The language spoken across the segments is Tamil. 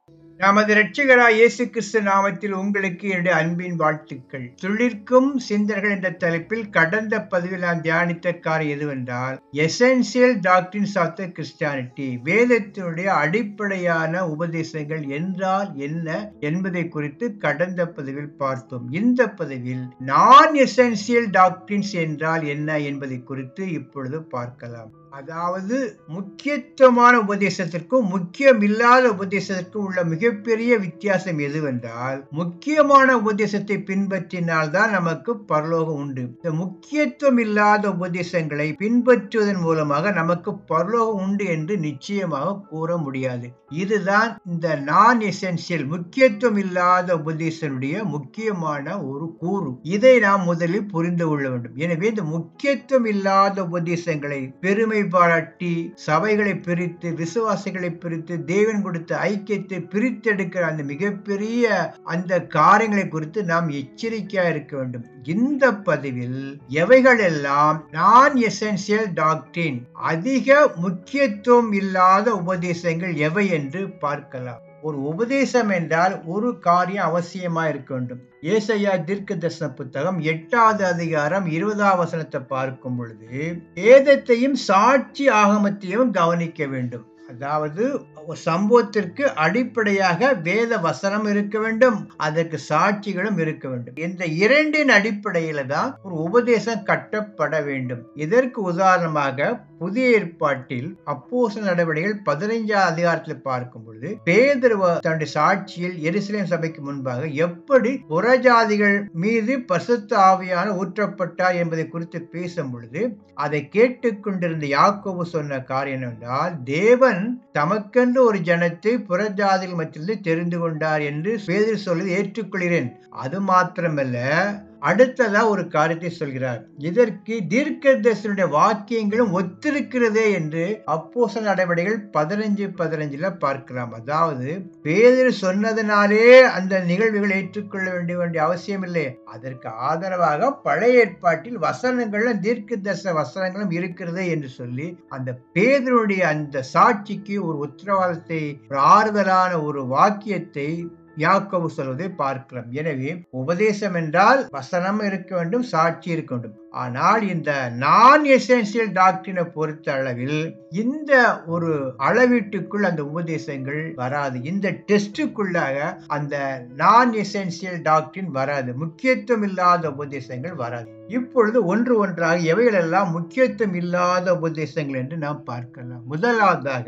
நமது இரட்சகராய் இயேசு கிறிஸ்து நாமத்தில் உங்களுக்கு என்னுடைய அன்பின் வாழ்த்துக்கள் துளிர்க்கும் சிந்தர்கள் என்ற தலைப்பில் கடந்த பதிவில் நான் தியானித்த காரியம் எதுவென்றால் essential doctrines of the Christianity வேதத்தினுடைய அடிப்படையான உபதேசங்கள் என்றால் என்ன என்பதை குறித்து கடந்த பதிவில் பார்த்தோம் இந்த பதிவில் நான் எசென்சியல் டாக்டரின்ஸ் என்றால் என்ன என்பதை குறித்து இப்பொழுது பார்க்கலாம் அதாவது முக்கியத்துவமான உபதேசத்திற்கும் முக்கியம் இல்லாத உபதேசத்திற்கும் உள்ள மிகப்பெரிய வித்தியாசம் எதுவென்றால் முக்கியமான உபதேசத்தை பின்பற்றினால் தான் நமக்கு பரலோகம் உண்டு இந்த முக்கியத்துவம் இல்லாத உபதேசங்களை பின்பற்றுவதன் மூலமாக நமக்கு பரலோகம் உண்டு என்று நிச்சயமாக கூற முடியாது இதுதான் இந்த நான் எசென்சியல் முக்கியத்துவம் இல்லாத உபதேசனுடைய முக்கியமான ஒரு கூறு இதை நாம் முதலில் புரிந்து கொள்ள வேண்டும் எனவே இந்த முக்கியத்துவம் இல்லாத உபதேசங்களை பெருமை பாராட்டி சபைகளை பிரித்து விசுவாசிகளை பிரித்து தேவன் கொடுத்த ஐக்கியத்தை பிரித்தெடுக்கிற அந்த மிகப்பெரிய அந்த காரியங்களை குறித்து நாம் எச்சரிக்கையா இருக்க வேண்டும் இந்த பதிவில் எவைகள் எல்லாம் நான் எசென்சியல் டாக்டின் அதிக முக்கியத்துவம் இல்லாத உபதேசங்கள் எவை என்று பார்க்கலாம் ஒரு உபதேசம் என்றால் ஒரு காரியம் அவசியமா இருக்க வேண்டும் ஏசையா தீர்க்க தர்சன புத்தகம் எட்டாவது அதிகாரம் இருபதாம் வசனத்தை பார்க்கும் பொழுது வேதத்தையும் சாட்சி ஆகமத்தையும் கவனிக்க வேண்டும் அதாவது சம்பவத்திற்கு அடிப்படையாக வேத வசனம் இருக்க வேண்டும் அதற்கு சாட்சிகளும் இருக்க வேண்டும் இந்த இரண்டின் அடிப்படையில தான் ஒரு உபதேசம் கட்டப்பட வேண்டும் இதற்கு உதாரணமாக புதிய ஏற்பாட்டில் அப்போச நடவடிக்கைகள் பதினைஞ்சாம் அதிகாரத்தில் பார்க்கும் பொழுது பேதர் தன்னுடைய சாட்சியில் எருசலேம் சபைக்கு முன்பாக எப்படி புறஜாதிகள் மீது பசுத்த ஆவியான ஊற்றப்பட்டார் என்பதை குறித்து பேசும் பொழுது அதை கேட்டுக்கொண்டிருந்த யாக்கோபு சொன்ன காரியம் என்றால் தேவன் தமக்கென்று ஒரு ஜனத்தை புறஜாதிகள் மத்தியிலிருந்து தெரிந்து கொண்டார் என்று பேதர் சொல்வதை ஏற்றுக்கொள்கிறேன் அது மாத்திரமல்ல அடுத்ததா ஒரு காரியத்தை சொல்கிறார் இதற்கு தீர்க்கதர்சனுடைய வாக்கியங்களும் ஒத்திருக்கிறதே என்று அப்போச நடவடிக்கைகள் பதினஞ்சு பதினஞ்சுல பார்க்கலாம் அதாவது பேதர் சொன்னதனாலே அந்த நிகழ்வுகளை ஏற்றுக்கொள்ள வேண்டிய வேண்டிய அவசியம் இல்லை அதற்கு ஆதரவாக பழைய ஏற்பாட்டில் வசனங்களும் தீர்க்க தர்சன வசனங்களும் இருக்கிறது என்று சொல்லி அந்த பேதருடைய அந்த சாட்சிக்கு ஒரு உத்தரவாதத்தை ஒரு ஆறுதலான ஒரு வாக்கியத்தை யாக்கவு சொல்வதை பார்க்கலாம் எனவே உபதேசம் என்றால் வசனம் இருக்க வேண்டும் சாட்சி இருக்க வேண்டும் ஆனால் இந்த நான் எசென்சியல் டாக்டரினை பொறுத்த அளவில் இந்த ஒரு அளவீட்டுக்குள் அந்த உபதேசங்கள் வராது இந்த டெஸ்டுக்குள்ளாக அந்த நான் எசென்சியல் டாக்டரின் வராது முக்கியத்துவம் இல்லாத உபதேசங்கள் வராது இப்பொழுது ஒன்று ஒன்றாக எவைகளெல்லாம் முக்கியத்துவம் இல்லாத உபதேசங்கள் என்று நாம் பார்க்கலாம் முதலாவதாக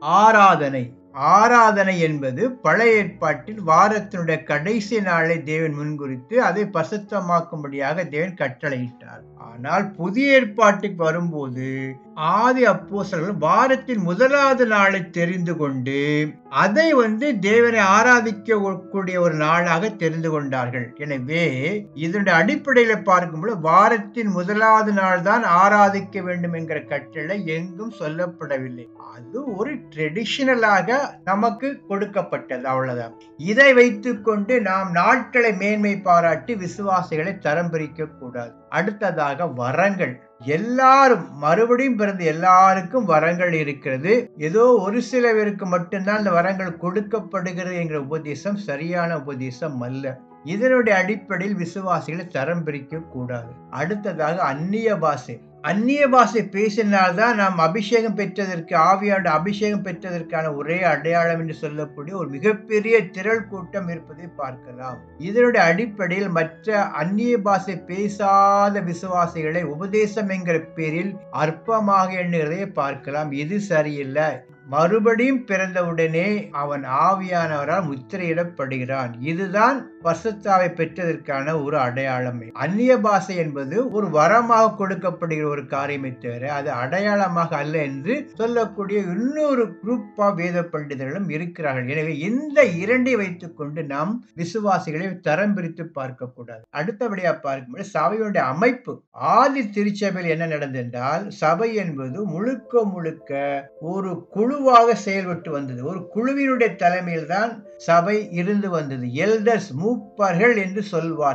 ஆராதனை ஆராதனை என்பது பழைய ஏற்பாட்டில் வாரத்தினுடைய கடைசி நாளை தேவன் முன்குறித்து அதை பசுத்தமாக்கும்படியாக தேவன் கட்டளையிட்டார் ஆனால் புதிய ஏற்பாட்டுக்கு வரும்போது ஆதி அப்போசர்கள் வாரத்தின் முதலாவது நாளை தெரிந்து கொண்டு அதை வந்து தேவனை ஆராதிக்க கூடிய ஒரு நாளாக தெரிந்து கொண்டார்கள் எனவே இதனுடைய அடிப்படையில பார்க்கும்போது வாரத்தின் முதலாவது நாள் தான் ஆராதிக்க வேண்டும் என்கிற கட்டளை எங்கும் சொல்லப்படவில்லை அது ஒரு ட்ரெடிஷனலாக நமக்கு கொடுக்கப்பட்டது அவ்வளவுதான் இதை வைத்துக்கொண்டு நாம் நாட்களை மேன்மை பாராட்டி விசுவாசிகளை தரம் பிரிக்க கூடாது அடுத்ததாக வரங்கள் எல்லாரும் மறுபடியும் பிறந்த எல்லாருக்கும் வரங்கள் இருக்கிறது ஏதோ ஒரு சில பேருக்கு மட்டும்தான் அந்த வரங்கள் கொடுக்கப்படுகிறது என்கிற உபதேசம் சரியான உபதேசம் அல்ல இதனுடைய அடிப்படையில் விசுவாசிகளை தரம் பிரிக்க கூடாது அடுத்ததாக அந்நிய பாஷை அந்நிய பாஷை பேசினால்தான் நாம் அபிஷேகம் பெற்றதற்கு ஆவியாண்ட அபிஷேகம் பெற்றதற்கான ஒரே அடையாளம் என்று சொல்லக்கூடிய ஒரு மிகப்பெரிய திரள் கூட்டம் இருப்பதை பார்க்கலாம் இதனுடைய அடிப்படையில் மற்ற அந்நிய பாஷை பேசாத விசுவாசிகளை உபதேசம் என்கிற பேரில் அற்பமாக எண்ணுகிறதை பார்க்கலாம் இது சரியில்லை மறுபடியும் பிறந்தவுடனே அவன் ஆவியானவரால் முத்திரையிடப்படுகிறான் இதுதான் பசுத்தாவை பெற்றதற்கான ஒரு அடையாளமே அந்நிய பாஷை என்பது ஒரு வரமாக கொடுக்கப்படுகிற ஒரு காரியமே தவிர அது அடையாளமாக அல்ல என்று சொல்லக்கூடிய இன்னொரு குரூப் ஆஃப் வேத பண்டிதர்களும் இருக்கிறார்கள் எனவே இந்த இரண்டை வைத்துக் கொண்டு நாம் விசுவாசிகளை தரம் பிரித்து பார்க்க கூடாது அடுத்தபடியா பார்க்கும்போது சபையுடைய அமைப்பு ஆதி திருச்சபையில் என்ன நடந்தென்றால் சபை என்பது முழுக்க முழுக்க ஒரு குழுவாக செயல்பட்டு வந்தது ஒரு குழுவினுடைய தலைமையில் தான் சபை இருந்து வந்தது எல்டர்ஸ் மூப்பர்கள் என்று சொல்வார்கள்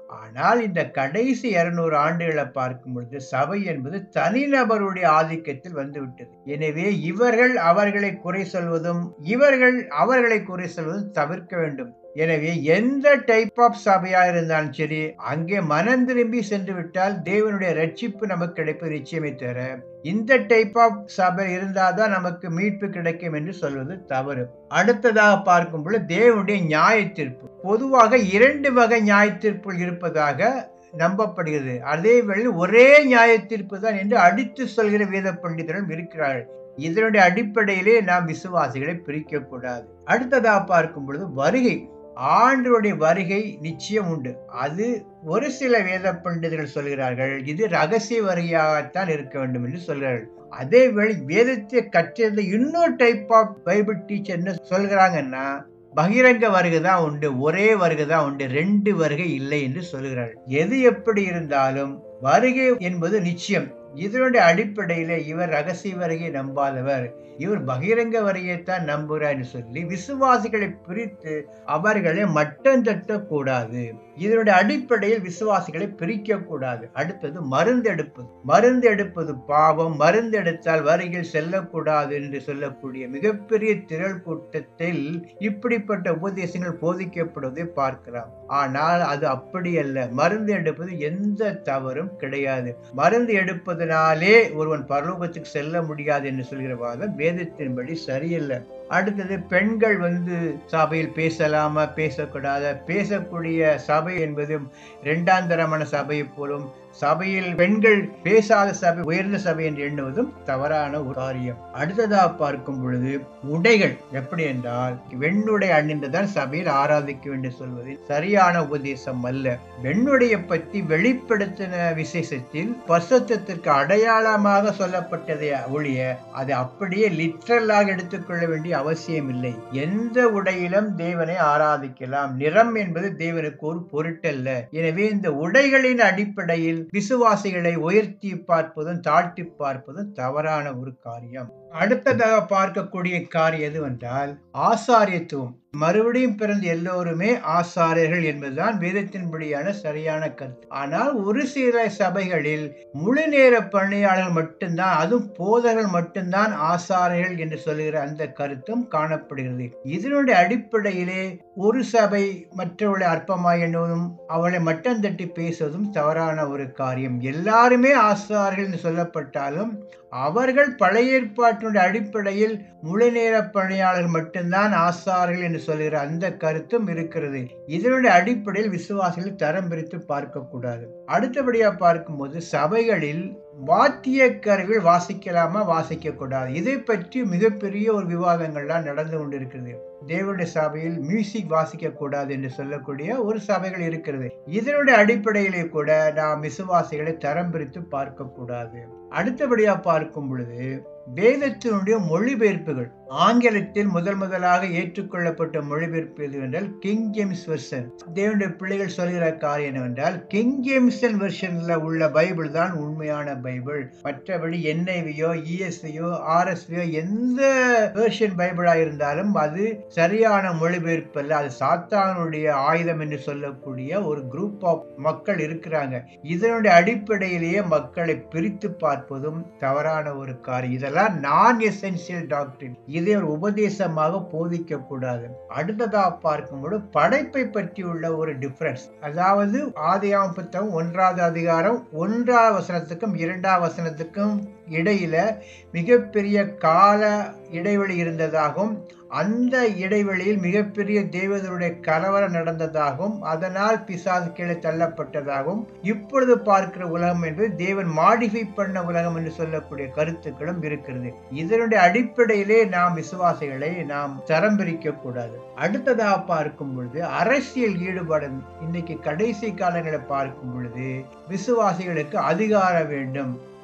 ஆனால் இந்த கடைசி இருநூறு ஆண்டுகளை பார்க்கும் பொழுது சபை என்பது தனிநபருடைய ஆதிக்கத்தில் வந்துவிட்டது எனவே இவர்கள் அவர்களை குறை சொல்வதும் இவர்கள் அவர்களை குறை சொல்வதும் தவிர்க்க வேண்டும் எனவே எந்த டைப் ஆஃப் சபையா இருந்தாலும் சரி அங்கே மனம் திரும்பி சென்று விட்டால் தேவனுடைய ரட்சிப்பு நமக்கு கிடைப்பது நிச்சயமே தவிர இந்த டைப் ஆஃப் சபை இருந்தால்தான் நமக்கு மீட்பு கிடைக்கும் என்று சொல்வது தவறு அடுத்ததாக பார்க்கும் பொழுது தேவனுடைய நியாய தீர்ப்பு பொதுவாக இரண்டு வகை நியாய தீர்ப்புகள் இருப்பதாக நம்பப்படுகிறது அதே வேளை ஒரே நியாய தீர்ப்பு தான் என்று அடித்து சொல்கிற வேத பண்டிதர்களும் இருக்கிறார்கள் இதனுடைய அடிப்படையிலே நாம் விசுவாசிகளை பிரிக்க கூடாது அடுத்ததாக பார்க்கும் பொழுது வருகை ஆண்டருடைய வருகை நிச்சயம் உண்டு அது ஒரு சில வேத பண்டிதர்கள் சொல்கிறார்கள் இது ரகசிய வருகையாகத்தான் இருக்க வேண்டும் என்று சொல்கிறார்கள் அதே வேளை வேதத்தை கற்றிருந்த இன்னொரு டைப் ஆஃப் பைபிள் டீச்சர் என்ன சொல்கிறாங்கன்னா பகிரங்க வருகை தான் உண்டு ஒரே வருகை தான் உண்டு ரெண்டு வருகை இல்லை என்று சொல்கிறார்கள் எது எப்படி இருந்தாலும் வருகை என்பது நிச்சயம் இதனுடைய அடிப்படையில இவர் ரகசிய வருகை நம்பாதவர் இவர் பகிரங்க வருகையைத்தான் நம்புகிறார் என்று சொல்லி விசுவாசிகளை பிரித்து அவர்களை மட்டம் தட்டக்கூடாது இதனுடைய அடிப்படையில் விசுவாசிகளை பிரிக்க கூடாது அடுத்தது மருந்து எடுப்பது மருந்து எடுப்பது பாவம் மருந்து எடுத்தால் வருகையில் செல்லக்கூடாது என்று சொல்லக்கூடிய மிகப்பெரிய திரள் கூட்டத்தில் இப்படிப்பட்ட உபதேசங்கள் போதிக்கப்படுவதை பார்க்கலாம் ஆனால் அது அப்படி அல்ல மருந்து எடுப்பது எந்த தவறும் கிடையாது மருந்து எடுப்பதனாலே ஒருவன் பரலோகத்துக்கு செல்ல முடியாது என்று சொல்கிற வாதம் வேதத்தின்படி சரியல்ல அடுத்தது பெண்கள் வந்து சபையில் பேசலாமா பேசக்கூடாத பேசக்கூடிய சபை என்பது இரண்டாம் தரமான சபையை போலும் சபையில் பெண்கள் பேசாத சபை உயர்ந்த சபை என்று எண்ணுவதும் தவறான ஒரு காரியம் அடுத்ததாக பார்க்கும் பொழுது உடைகள் எப்படி என்றால் வெண்ணுடை அணிந்துதான் சபையில் ஆராதிக்க வேண்டும் சொல்வது சரியான உபதேசம் அல்ல வெண்ணுடைய பற்றி வெளிப்படுத்தின விசேஷத்தில் பரிசுத்தத்திற்கு அடையாளமாக சொல்லப்பட்டதை ஒழிய அதை அப்படியே லிட்ரலாக எடுத்துக்கொள்ள வேண்டிய அவசியம் இல்லை எந்த உடையிலும் தேவனை ஆராதிக்கலாம் நிறம் என்பது தேவனுக்கு ஒரு பொருட்டல்ல எனவே இந்த உடைகளின் அடிப்படையில் விசுவாசிகளை உயர்த்தி பார்ப்பதும் தாழ்த்தி பார்ப்பதும் தவறான ஒரு காரியம் அடுத்ததாக பார்க்கக்கூடிய காரியம் எதுவென்றால் ஆசாரியத்துவம் மறுபடியும் பிறந்த எல்லோருமே ஆசாரியர்கள் என்பதுதான் வேதத்தின்படியான சரியான கருத்து ஆனால் ஒரு சில சபைகளில் முழு நேர பணியாளர்கள் மட்டும்தான் அதுவும் போதர்கள் மட்டும்தான் ஆசாரியர்கள் என்று சொல்லுகிற அந்த கருத்தும் காணப்படுகிறது இதனுடைய அடிப்படையிலே ஒரு சபை மற்றவர்களை அற்பமாய் எண்ணுவதும் அவளை மட்டம் தட்டி பேசுவதும் தவறான ஒரு காரியம் எல்லாருமே ஆசாரியர்கள் என்று சொல்லப்பட்டாலும் அவர்கள் பழைய ஏற்பாட்டினுடைய அடிப்படையில் முழு நேர பணியாளர் மட்டும்தான் ஆசார்கள் என்று சொல்கிற அந்த கருத்தும் இருக்கிறது இதனுடைய அடிப்படையில் விசுவாசிகள் தரம் பிரித்து பார்க்க கூடாது அடுத்தபடியா பார்க்கும்போது சபைகளில் வாத்திய கருவிகள் வாசிக்கலாமா வாசிக்க கூடாது இதை பற்றி மிகப்பெரிய ஒரு விவாதங்கள்லாம் நடந்து கொண்டிருக்கிறது தேவனுடைய சபையில் மியூசிக் வாசிக்க கூடாது என்று சொல்லக்கூடிய ஒரு சபைகள் இருக்கிறது இதனுடைய அடிப்படையிலே கூட நாம் விசுவாசிகளை தரம் பிரித்து பார்க்க கூடாது அடுத்தபடியா பார்க்கும் பொழுது வேதத்தினுடைய மொழிபெயர்ப்புகள் ஆங்கிலத்தில் முதல் முதலாக ஏற்றுக்கொள்ளப்பட்ட மொழிபெயர்ப்பு எது என்றால் கிங் ஜேம்ஸ் வெர்ஷன் தேவனுடைய பிள்ளைகள் சொல்கிற காரியம் என்னவென்றால் கிங் ஜேம்சன் வெர்ஷன்ல உள்ள பைபிள் தான் உண்மையான பைபிள் மற்றபடி என்ஐவியோ இஎஸ்வியோ ஆர்எஸ்வியோ எந்த வெர்ஷன் பைபிளா இருந்தாலும் அது சரியான மொழிபெயர்ப்பு அல்ல அது சாத்தானுடைய ஆயுதம் என்று சொல்லக்கூடிய ஒரு குரூப் ஆஃப் மக்கள் இருக்கிறாங்க இதனுடைய அடிப்படையிலேயே மக்களை பிரித்து பார்ப்பதும் தவறான ஒரு காரியம் இதெல்லாம் நான் எசென்சியல் டாக்டரின் இதை ஒரு உபதேசமாக போதிக்க கூடாது அடுத்ததா பார்க்கும்போது படைப்பை பற்றி உள்ள ஒரு டிஃபரன்ஸ் அதாவது ஆதியாம புத்தகம் ஒன்றாவது அதிகாரம் ஒன்றாவது வசனத்துக்கும் இரண்டாவது வசனத்துக்கும் இடையில மிகப்பெரிய கால இடைவெளி இருந்ததாகவும் அந்த இடைவெளியில் மிகப்பெரிய தேவதருடைய கலவரம் நடந்ததாகவும் அதனால் பிசாசு கீழே தள்ளப்பட்டதாகவும் இப்பொழுது பார்க்கிற உலகம் என்பது தேவன் மாடிஃபை பண்ண உலகம் என்று சொல்லக்கூடிய கருத்துக்களும் இருக்கிறது இதனுடைய அடிப்படையிலே நாம் விசுவாசிகளை நாம் தரம் பிரிக்க கூடாது அடுத்ததாக பார்க்கும் பொழுது அரசியல் ஈடுபாடு இன்னைக்கு கடைசி காலங்களை பார்க்கும் பொழுது விசுவாசிகளுக்கு அதிகாரம் வேண்டும்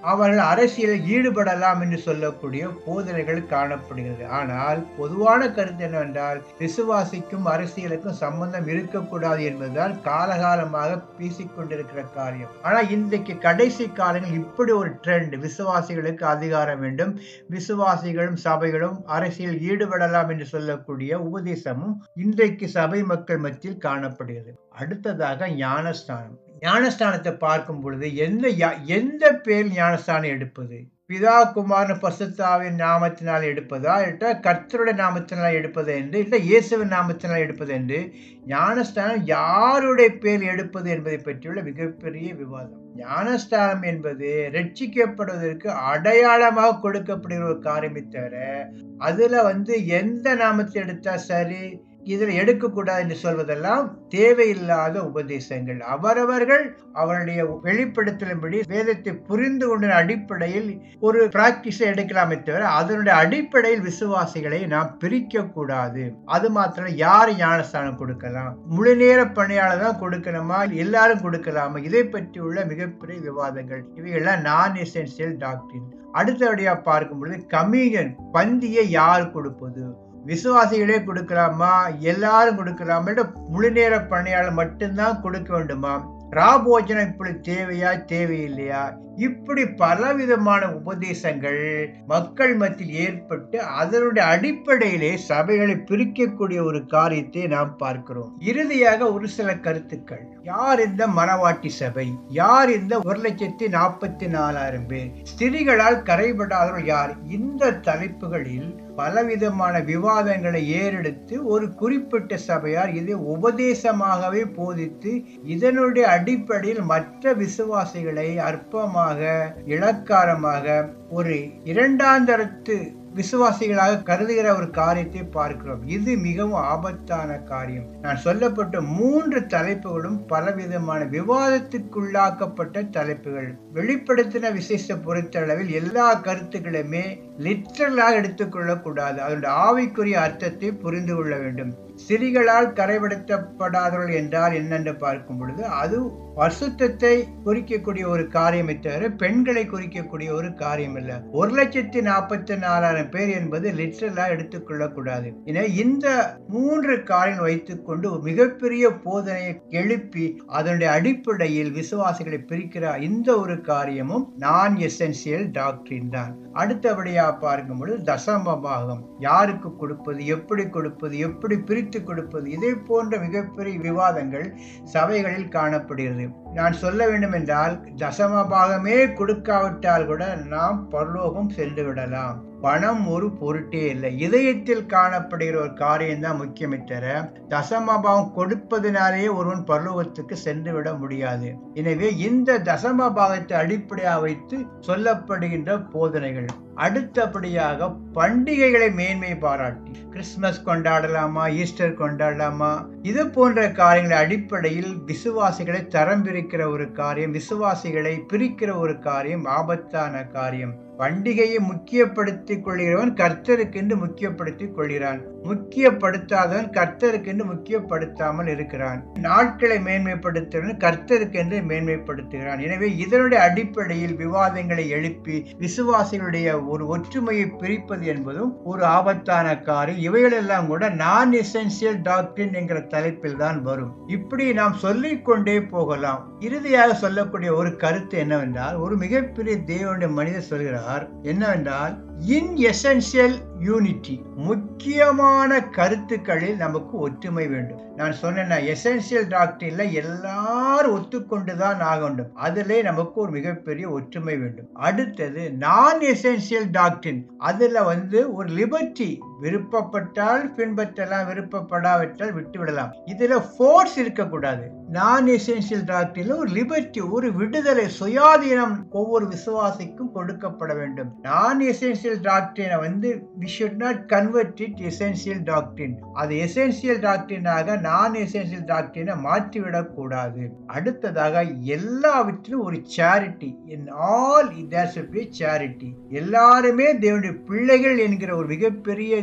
அவர்கள் அரசியலில் ஈடுபடலாம் என்று சொல்லக்கூடிய போதனைகள் காணப்படுகிறது ஆனால் பொதுவான கருத்து என்னவென்றால் விசுவாசிக்கும் அரசியலுக்கும் சம்பந்தம் இருக்கக்கூடாது என்பதுதான் காலகாலமாக பேசிக்கொண்டிருக்கிற காரியம் ஆனால் இன்றைக்கு கடைசி காலங்கள் இப்படி ஒரு ட்ரெண்ட் விசுவாசிகளுக்கு அதிகாரம் வேண்டும் விசுவாசிகளும் சபைகளும் அரசியல் ஈடுபடலாம் என்று சொல்லக்கூடிய உபதேசமும் இன்றைக்கு சபை மக்கள் மத்தியில் காணப்படுகிறது அடுத்ததாக ஞானஸ்தானம் ஞானஸ்தானத்தை பார்க்கும் பொழுது எந்த எந்த பேர் ஞானஸ்தானம் எடுப்பது பிதா குமாரன் பசுத்தாவின் நாமத்தினால் எடுப்பதா இல்ல கர்த்தருடைய நாமத்தினால் எடுப்பது என்று இல்லை இயேசுவின் நாமத்தினால் எடுப்பது என்று ஞானஸ்தானம் யாருடைய பேர் எடுப்பது என்பதை பற்றியுள்ள மிகப்பெரிய விவாதம் ஞானஸ்தானம் என்பது ரட்சிக்கப்படுவதற்கு அடையாளமாக கொடுக்கப்படுகிற ஒரு காரியமே தவிர அதுல வந்து எந்த நாமத்தை எடுத்தா சரி இதில் எடுக்கக்கூடாது என்று சொல்வதெல்லாம் தேவையில்லாத உபதேசங்கள் அவரவர்கள் அவருடைய வெளிப்படுத்தலின்படி வேதத்தை புரிந்து கொண்ட அடிப்படையில் ஒரு பிராக்டிஸை எடுக்கலாமே தவிர அதனுடைய அடிப்படையில் விசுவாசிகளை நாம் பிரிக்க கூடாது அது மாத்திரம் யார் ஞானஸ்தானம் கொடுக்கலாம் முழு நேர பணியாளர் தான் கொடுக்கணுமா எல்லாரும் கொடுக்கலாமா இதை பற்றி உள்ள மிகப்பெரிய விவாதங்கள் இவைகள்லாம் நான் எசென்சியல் டாக்டரின் அடுத்தபடியா பார்க்கும் பொழுது கமிஷன் பந்தியை யார் கொடுப்பது விசுவாசிகளே கொடுக்கலாமா எல்லாரும் கொடுக்கலாமா முழு நேர பணியாளர் மட்டும்தான் கொடுக்க வேண்டுமா ராபோஜனம் இப்படி தேவையா தேவையில்லையா இப்படி பலவிதமான உபதேசங்கள் மக்கள் மத்தியில் ஏற்பட்டு அதனுடைய அடிப்படையிலே சபைகளை பிரிக்கக்கூடிய ஒரு காரியத்தை நாம் பார்க்கிறோம் இறுதியாக ஒரு சில கருத்துக்கள் யார் இந்த மனவாட்டி சபை யார் இந்த ஒரு லட்சத்தி நாற்பத்தி நாலாயிரம் பேர் ஸ்திரிகளால் கரைபடாதவர்கள் யார் இந்த தலைப்புகளில் பலவிதமான விவாதங்களை ஏறெடுத்து ஒரு குறிப்பிட்ட சபையார் இதை உபதேசமாகவே போதித்து இதனுடைய அடிப்படையில் மற்ற விசுவாசிகளை அற்பமாக இலக்காரமாக ஒரு இரண்டாந்தரத்து விசுவாசிகளாக கருதுகிற ஒரு காரியத்தை பார்க்கிறோம் இது மிகவும் ஆபத்தான காரியம் நான் சொல்லப்பட்ட மூன்று தலைப்புகளும் பலவிதமான விவாதத்துக்குள்ளாக்கப்பட்ட தலைப்புகள் வெளிப்படுத்தின விசேஷ பொறுத்தளவில் எல்லா கருத்துக்களுமே லிட்டரலாக எடுத்துக்கொள்ளக் கூடாது அதனுடைய ஆவிக்குரிய அர்த்தத்தை புரிந்து கொள்ள வேண்டும் சிறிகளால் கரைபடுத்தப்படாதவர்கள் என்றால் என்னென்று பார்க்கும் பொழுது அது பசுத்தத்தை குறிக்கக்கூடிய ஒரு காரியமே தவிர பெண்களை குறிக்கக்கூடிய ஒரு காரியம் இல்ல ஒரு லட்சத்தி நாற்பத்தி நாலாயிரம் பேர் என்பது லிட்டரலா எடுத்துக்கொள்ளக்கூடாது எனவே இந்த மூன்று காரியம் வைத்துக்கொண்டு மிகப்பெரிய போதனையை எழுப்பி அதனுடைய அடிப்படையில் விசுவாசிகளை பிரிக்கிற இந்த ஒரு காரியமும் நான் எசென்சியல் டாக்டரின் தான் அடுத்தபடியா பார்க்கும் பொழுது தசம பாகம் யாருக்கு கொடுப்பது எப்படி கொடுப்பது எப்படி பிரித்து கொடுப்பது இதை போன்ற மிகப்பெரிய விவாதங்கள் சபைகளில் காணப்படுகிறது நான் சொல்ல வேண்டும் என்றால் தசம பாகமே கொடுக்காவிட்டால் கூட நாம் பரலோகம் சென்று விடலாம் பணம் ஒரு பொருட்டே இல்லை இதயத்தில் காணப்படுகிற ஒரு காரியம் தான் முக்கியமே தர தசமபாவம் கொடுப்பதனாலேயே ஒருவன் பரலோகத்துக்கு சென்று விட முடியாது எனவே இந்த தசம பாகத்தை அடிப்படையாக வைத்து சொல்லப்படுகின்ற போதனைகள் அடுத்தபடியாக பண்டிகைகளை மேன்மை பாராட்டி கிறிஸ்துமஸ் கொண்டாடலாமா ஈஸ்டர் கொண்டாடலாமா இது போன்ற காரியங்களை அடிப்படையில் விசுவாசிகளை தரம் பிரிக்கிற ஒரு காரியம் விசுவாசிகளை பிரிக்கிற ஒரு காரியம் ஆபத்தான காரியம் பண்டிகையை முக்கியப்படுத்திக் கொள்கிறவன் கர்த்தருக்கென்று முக்கியப்படுத்திக் கொள்கிறான் முக்கியப்படுத்தாதவன் கர்த்தருக்கென்று முக்கியப்படுத்தாமல் இருக்கிறான் நாட்களை மேன்மைப்படுத்துவன் கர்த்தருக்கென்று மேன்மைப்படுத்துகிறான் எனவே இதனுடைய அடிப்படையில் விவாதங்களை எழுப்பி விசுவாசிகளுடைய ஒரு ஒற்றுமையை பிரிப்பது என்பதும் ஒரு ஆபத்தான காரியம் இவைகளெல்லாம் கூட நான் எசென்சியல் டாக்டரின் என்கிற தலைப்பில் தான் வரும் இப்படி நாம் சொல்லிக் கொண்டே போகலாம் இறுதியாக சொல்லக்கூடிய ஒரு கருத்து என்னவென்றால் ஒரு மிகப்பெரிய தேவனுடைய மனிதர் சொல்கிறார் என்னவென்றால் இன் எசென்சியல் யூனிட்டி முக்கியமான கருத்துக்களில் நமக்கு ஒற்றுமை வேண்டும் நான் சொன்னேன் எசென்சியல் டாக்டரின்ல எல்லாரும் ஒத்துக்கொண்டுதான் ஆக வேண்டும் அதிலே நமக்கு ஒரு மிகப்பெரிய ஒற்றுமை வேண்டும் அடுத்தது நான் எசென்சியல் டாக்டரின் அதுல வந்து ஒரு லிபர்ட்டி விருப்பப்பட்டால் பின்பற்றலாம் விருப்பப்படாவிட்டால் விட்டு விடலாம் இதுல ஃபோர்ஸ் இருக்கக்கூடாது நான் எசென்சியல் டாக்டரில் ஒரு லிபர்ட்டி ஒரு விடுதலை சுயாதீனம் ஒவ்வொரு விசுவாசிக்கும் கொடுக்கப்பட வேண்டும் நான் எசென்சியல் டாக்டரினை வந்து we should not convert it essential doctrine அது எசென்சியல் டாக்டரினாக நான் எசென்சியல் டாக்டரினை மாற்றிவிடக் கூடாது அடுத்ததாக எல்லாவற்றிலும் ஒரு charity in all there should be charity எல்லாருமே தேவனுடைய பிள்ளைகள் என்கிற ஒரு மிகப்பெரிய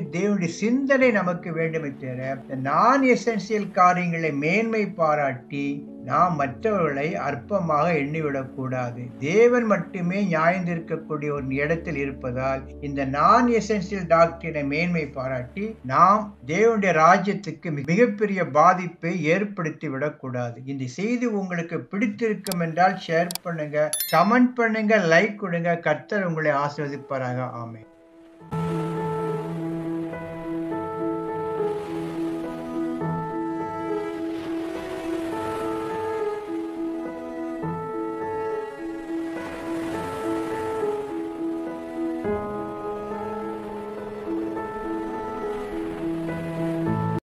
தேவனுடைய சிந்தனை நமக்கு வேண்டுமே தவிர நான் எசென்சியல் காரியங்களை மேன்மை பாராட்டி நாம் மற்றவர்களை அற்பமாக எண்ணிவிடக் கூடாது தேவன் மட்டுமே நியாயந்திருக்கக்கூடிய ஒரு இடத்தில் இருப்பதால் இந்த நான் எசென்சியல் டாக்டரினை மேன்மை பாராட்டி நாம் தேவனுடைய ராஜ்யத்துக்கு மிகப்பெரிய பாதிப்பை ஏற்படுத்தி விடக்கூடாது இந்த செய்தி உங்களுக்கு பிடித்திருக்கும் என்றால் ஷேர் பண்ணுங்க கமெண்ட் பண்ணுங்க லைக் கொடுங்க கர்த்தர் உங்களை ஆசிர்வதிப்பாராக ஆமை